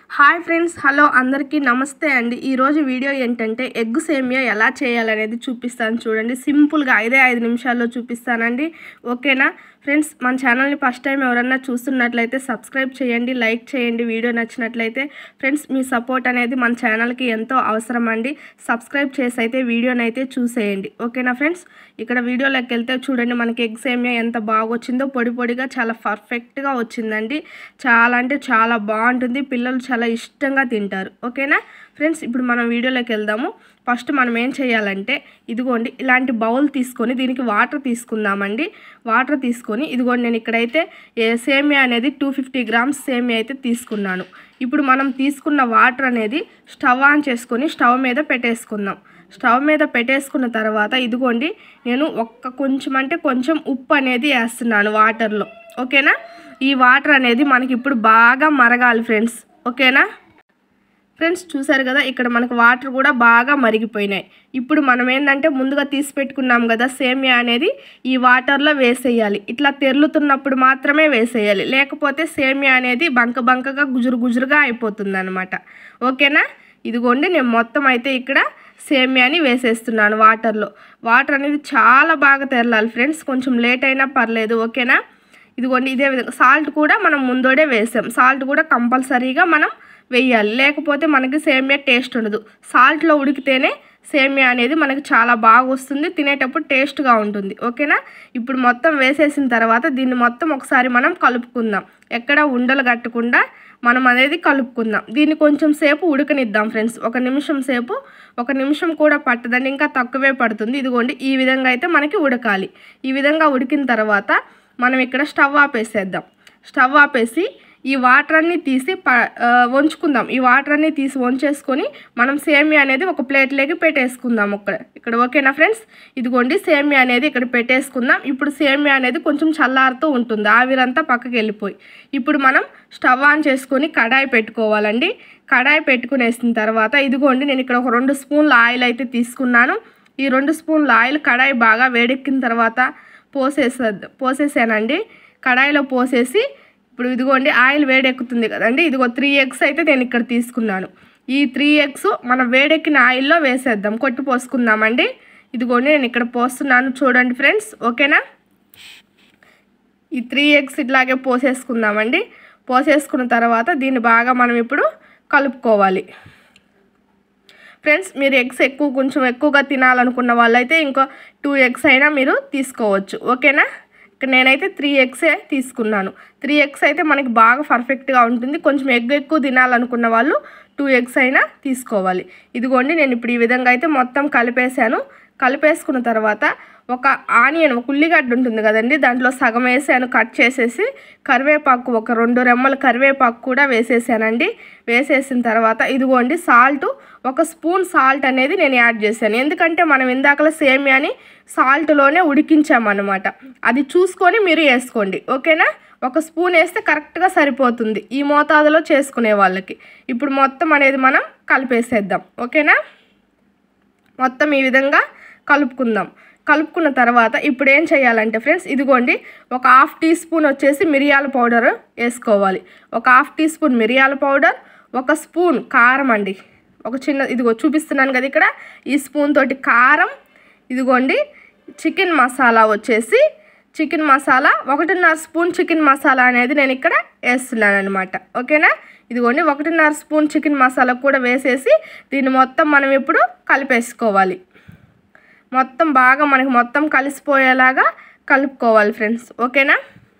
hi friends hello అందరికీ నమస్తే అండి ఈరోజు వీడియో ఏంటంటే ఎగ్ సేమియా ఎలా చేయాలనేది చూపిస్తాను చూడండి సింపుల్గా ఐదే ఐదు నిమిషాల్లో చూపిస్తానండి ఓకేనా ఫ్రెండ్స్ మన ఛానల్ని ఫస్ట్ టైం ఎవరన్నా చూస్తున్నట్లయితే సబ్స్క్రైబ్ చేయండి లైక్ చేయండి వీడియో నచ్చినట్లయితే ఫ్రెండ్స్ మీ సపోర్ట్ అనేది మన ఛానల్కి ఎంతో అవసరం అండి సబ్స్క్రైబ్ చేసి అయితే వీడియోని అయితే చూసేయండి ఓకేనా ఫ్రెండ్స్ ఇక్కడ వీడియోలోకి వెళ్తే చూడండి మనకి ఎగ్ సేమియా ఎంత బాగా వచ్చిందో పొడి పొడిగా చాలా పర్ఫెక్ట్గా వచ్చిందండి చాలా అంటే చాలా బాగుంటుంది పిల్లలు చాలా ఇష్టంగా తింటారు ఓకేనా ఫ్రెండ్స్ ఇప్పుడు మనం వీడియోలోకి వెళ్దాము ఫస్ట్ మనం ఏం చేయాలంటే ఇదిగోండి ఇలాంటి బౌల్ తీసుకొని దీనికి వాటర్ తీసుకుందామండి వాటర్ తీసుకొని ఇదిగోండి నేను ఇక్కడైతే ఏ సేమియా అనేది టూ ఫిఫ్టీ గ్రామ్స్ సేమియా అయితే తీసుకున్నాను ఇప్పుడు మనం తీసుకున్న వాటర్ అనేది స్టవ్ ఆన్ చేసుకొని స్టవ్ మీద పెట్టేసుకుందాం స్టవ్ మీద పెట్టేసుకున్న తర్వాత ఇదిగోండి నేను ఒక్క కొంచెం అంటే కొంచెం ఉప్పు అనేది వేస్తున్నాను వాటర్లో ఓకేనా ఈ వాటర్ అనేది మనకి ఇప్పుడు బాగా మరగాలి ఫ్రెండ్స్ ఓకేనా ఫ్రెండ్స్ చూసారు కదా ఇక్కడ మనకు వాటర్ కూడా బాగా మరిగిపోయినాయి ఇప్పుడు మనం ఏంటంటే ముందుగా తీసి పెట్టుకున్నాం కదా సేమియా అనేది ఈ వాటర్లో వేసేయాలి ఇట్లా తెరులుతున్నప్పుడు మాత్రమే వేసేయాలి లేకపోతే సేమియా అనేది బంక బంకగా గుజురు గుజురుగా అయిపోతుంది అనమాట ఓకేనా ఇదిగోండి నేను మొత్తం అయితే ఇక్కడ సేమియాని వేసేస్తున్నాను వాటర్లో వాటర్ అనేది చాలా బాగా తెరలాలి ఫ్రెండ్స్ కొంచెం లేట్ అయినా పర్లేదు ఓకేనా ఇదిగోండి ఇదే విధంగా సాల్ట్ కూడా మనం ముందోడే వేసాం సాల్ట్ కూడా కంపల్సరీగా మనం వేయాలి లేకపోతే మనకి సేమియా టేస్ట్ ఉండదు సాల్ట్లో ఉడికితేనే సేమియా అనేది మనకి చాలా బాగా వస్తుంది తినేటప్పుడు టేస్ట్గా ఉంటుంది ఓకేనా ఇప్పుడు మొత్తం వేసేసిన తర్వాత దీన్ని మొత్తం ఒకసారి మనం కలుపుకుందాం ఎక్కడ ఉండలు కట్టకుండా మనం అనేది కలుపుకుందాం దీన్ని కొంచెం సేపు ఉడకనిద్దాం ఫ్రెండ్స్ ఒక నిమిషం సేపు ఒక నిమిషం కూడా పట్టదండి ఇంకా తక్కువే పడుతుంది ఇదిగోండి ఈ విధంగా అయితే మనకి ఉడకాలి ఈ విధంగా ఉడికిన తర్వాత మనం ఇక్కడ స్టవ్ ఆపేసేద్దాం స్టవ్ ఆపేసి ఈ వాటర్ అన్ని తీసి ప ఆ, వంచుకుందాం ఈ వాటర్ అన్ని తీసి వంచేసుకొని మనం సేమియా అనేది ఒక ప్లేట్లోకి పెట్టేసుకుందాం ఇక్కడ ఇక్కడ ఓకేనా ఫ్రెండ్స్ ఇదిగోండి సేమియా అనేది ఇక్కడ పెట్టేసుకుందాం ఇప్పుడు సేమియా అనేది కొంచెం చల్లారుతూ ఉంటుంది ఆవిరంతా పక్కకి వెళ్ళిపోయి ఇప్పుడు మనం స్టవ్ ఆన్ చేసుకొని కడాయి పెట్టుకోవాలండి కడాయి పెట్టుకునేసిన తర్వాత ఇదిగోండి నేను ఇక్కడ ఒక రెండు స్పూన్ల ఆయిల్ అయితే తీసుకున్నాను ఈ రెండు స్పూన్ల ఆయిల్ కడాయి బాగా వేడెక్కిన తర్వాత పోసేసే పోసేసానండి కడాయిలో పోసేసి ఇప్పుడు ఇదిగోండి ఆయిల్ వేడెక్కుతుంది కదండి ఇదిగో త్రీ ఎగ్స్ అయితే నేను ఇక్కడ తీసుకున్నాను ఈ త్రీ ఎగ్స్ మనం వేడెక్కిన ఆయిల్లో వేసేద్దాం కొట్టి పోసుకుందామండి ఇదిగోండి నేను ఇక్కడ పోస్తున్నాను చూడండి ఫ్రెండ్స్ ఓకేనా ఈ త్రీ ఎగ్స్ ఇట్లాగే పోసేసుకుందామండి పోసేసుకున్న తర్వాత దీన్ని బాగా మనం ఇప్పుడు కలుపుకోవాలి ఫ్రెండ్స్ మీరు ఎగ్స్ ఎక్కువ కొంచెం ఎక్కువగా తినాలనుకున్న వాళ్ళైతే ఇంకో టూ ఎగ్స్ అయినా మీరు తీసుకోవచ్చు ఓకేనా ఇక్కడ నేనైతే త్రీ ఎగ్సే తీసుకున్నాను త్రీ ఎగ్స్ అయితే మనకి బాగా పర్ఫెక్ట్గా ఉంటుంది కొంచెం ఎగ్ ఎక్కువ తినాలనుకున్న వాళ్ళు టూ ఎగ్స్ అయినా తీసుకోవాలి ఇదిగోండి నేను ఇప్పుడు ఈ విధంగా అయితే మొత్తం కలిపేశాను కలిపేసుకున్న తర్వాత ఒక ఆనియన్ ఒక ఉల్లిగడ్డ ఉంటుంది కదండి దాంట్లో సగం వేసాను కట్ చేసేసి కరివేపాకు ఒక రెండు రెమ్మల కరివేపాకు కూడా వేసేసానండి వేసేసిన తర్వాత ఇదిగోండి సాల్ట్ ఒక స్పూన్ సాల్ట్ అనేది నేను యాడ్ చేశాను ఎందుకంటే మనం ఇందాకలా సేమియాని సాల్ట్లోనే ఉడికించామన్నమాట అది చూసుకొని మీరు వేసుకోండి ఓకేనా ఒక స్పూన్ వేస్తే కరెక్ట్గా సరిపోతుంది ఈ మోతాదులో చేసుకునే వాళ్ళకి ఇప్పుడు మొత్తం అనేది మనం కలిపేసేద్దాం ఓకేనా మొత్తం ఈ విధంగా కలుపుకుందాం కలుపుకున్న తర్వాత ఇప్పుడు ఏం చేయాలంటే ఫ్రెండ్స్ ఇదిగోండి ఒక హాఫ్ టీ స్పూన్ వచ్చేసి మిరియాల పౌడర్ వేసుకోవాలి ఒక హాఫ్ టీ స్పూన్ మిరియాల పౌడర్ ఒక స్పూన్ కారం అండి ఒక చిన్న ఇదిగో చూపిస్తున్నాను కదా ఇక్కడ ఈ స్పూన్ తోటి కారం ఇదిగోండి చికెన్ మసాలా వచ్చేసి చికెన్ మసాలా ఒకటిన్నర స్పూన్ చికెన్ మసాలా అనేది నేను ఇక్కడ వేస్తున్నాను అనమాట ఓకేనా ఇదిగోండి ఒకటిన్నర స్పూన్ చికెన్ మసాలా కూడా వేసేసి దీన్ని మొత్తం మనం ఇప్పుడు కలిపేసుకోవాలి మొత్తం బాగా మనకి మొత్తం కలిసిపోయేలాగా కలుపుకోవాలి ఫ్రెండ్స్ ఓకేనా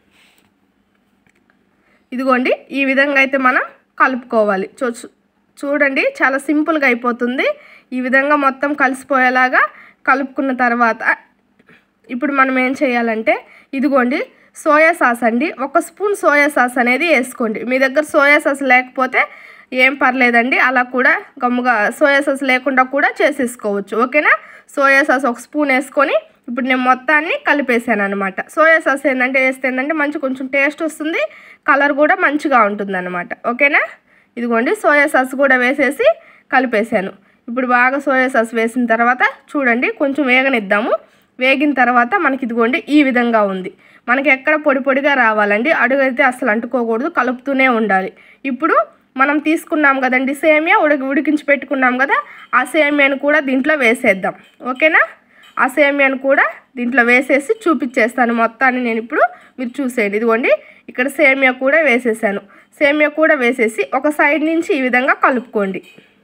ఇదిగోండి ఈ విధంగా అయితే మనం కలుపుకోవాలి చూ చూడండి చాలా సింపుల్గా అయిపోతుంది ఈ విధంగా మొత్తం కలిసిపోయేలాగా కలుపుకున్న తర్వాత ఇప్పుడు మనం ఏం చేయాలంటే ఇదిగోండి సోయా సాస్ అండి ఒక స్పూన్ సోయా సాస్ అనేది వేసుకోండి మీ దగ్గర సోయా సాస్ లేకపోతే ఏం పర్లేదండి అలా కూడా గమ్ముగా సోయా సాస్ లేకుండా కూడా చేసేసుకోవచ్చు ఓకేనా సోయా సాస్ ఒక స్పూన్ వేసుకొని ఇప్పుడు నేను మొత్తాన్ని కలిపేసాను అనమాట సోయా సాస్ ఏంటంటే వేస్తే ఏంటంటే మంచి కొంచెం టేస్ట్ వస్తుంది కలర్ కూడా మంచిగా ఉంటుంది అనమాట ఓకేనా ఇదిగోండి సోయా సాస్ కూడా వేసేసి కలిపేసాను ఇప్పుడు బాగా సోయా సాస్ వేసిన తర్వాత చూడండి కొంచెం వేగనిద్దాము వేగిన తర్వాత మనకి ఇదిగోండి ఈ విధంగా ఉంది మనకి ఎక్కడ పొడి పొడిగా రావాలండి అడుగైతే అసలు అంటుకోకూడదు కలుపుతూనే ఉండాలి ఇప్పుడు మనం తీసుకున్నాం కదండి సేమియా ఉడికి ఉడికించి పెట్టుకున్నాం కదా ఆ సేమియాను కూడా దీంట్లో వేసేద్దాం ఓకేనా ఆ సేమియాను కూడా దీంట్లో వేసేసి చూపించేస్తాను మొత్తాన్ని నేను ఇప్పుడు మీరు చూసేయండి ఇదిగోండి ఇక్కడ సేమియా కూడా వేసేసాను సేమియా కూడా వేసేసి ఒక సైడ్ నుంచి ఈ విధంగా కలుపుకోండి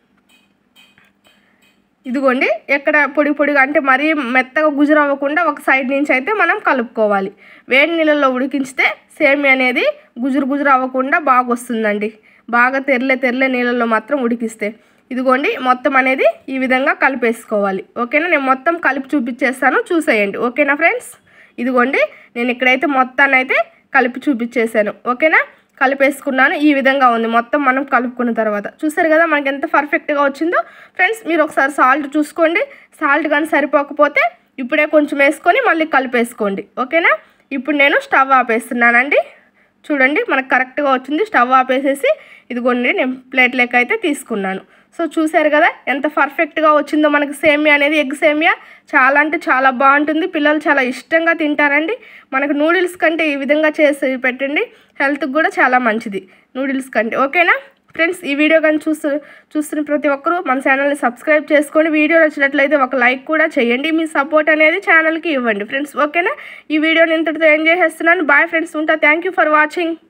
ఇదిగోండి ఎక్కడ పొడి పొడిగా అంటే మరీ మెత్తగా గుజురు అవ్వకుండా ఒక సైడ్ నుంచి అయితే మనం కలుపుకోవాలి వేడి నీళ్ళల్లో ఉడికించితే సేమియా అనేది గుజురు గుజురు అవ్వకుండా బాగా వస్తుందండి బాగా తెరలే తెరలే నీళ్ళల్లో మాత్రం ఉడికిస్తే ఇదిగోండి మొత్తం అనేది ఈ విధంగా కలిపేసుకోవాలి ఓకేనా నేను మొత్తం కలిపి చూపించేస్తాను చూసేయండి ఓకేనా ఫ్రెండ్స్ ఇదిగోండి నేను ఇక్కడైతే మొత్తాన్ని అయితే కలిపి చూపించేశాను ఓకేనా కలిపేసుకున్నాను ఈ విధంగా ఉంది మొత్తం మనం కలుపుకున్న తర్వాత చూసారు కదా మనకి ఎంత పర్ఫెక్ట్గా వచ్చిందో ఫ్రెండ్స్ మీరు ఒకసారి సాల్ట్ చూసుకోండి సాల్ట్ కానీ సరిపోకపోతే ఇప్పుడే కొంచెం వేసుకొని మళ్ళీ కలిపేసుకోండి ఓకేనా ఇప్పుడు నేను స్టవ్ ఆపేస్తున్నానండి చూడండి మనకు కరెక్ట్గా వచ్చింది స్టవ్ ఆపేసేసి ఇదిగోండి నేను ప్లేట్ లెక్క అయితే తీసుకున్నాను సో చూసారు కదా ఎంత పర్ఫెక్ట్గా వచ్చిందో మనకి సేమియా అనేది ఎగ్ సేమియా చాలా అంటే చాలా బాగుంటుంది పిల్లలు చాలా ఇష్టంగా తింటారండి మనకు నూడిల్స్ కంటే ఈ విధంగా చేసి పెట్టండి హెల్త్కి కూడా చాలా మంచిది నూడిల్స్ కంటే ఓకేనా ఫ్రెండ్స్ ఈ వీడియో కానీ చూస్తు చూస్తున్న ప్రతి ఒక్కరూ మన ఛానల్ని సబ్స్క్రైబ్ చేసుకొని వీడియో నచ్చినట్లయితే ఒక లైక్ కూడా చేయండి మీ సపోర్ట్ అనేది ఛానల్కి ఇవ్వండి ఫ్రెండ్స్ ఓకేనా ఈ వీడియోని ఇంతటితో ఎంజాయ్ చేస్తున్నాను బాయ్ ఫ్రెండ్స్ ఉంటా థ్యాంక్ యూ ఫర్ వాచింగ్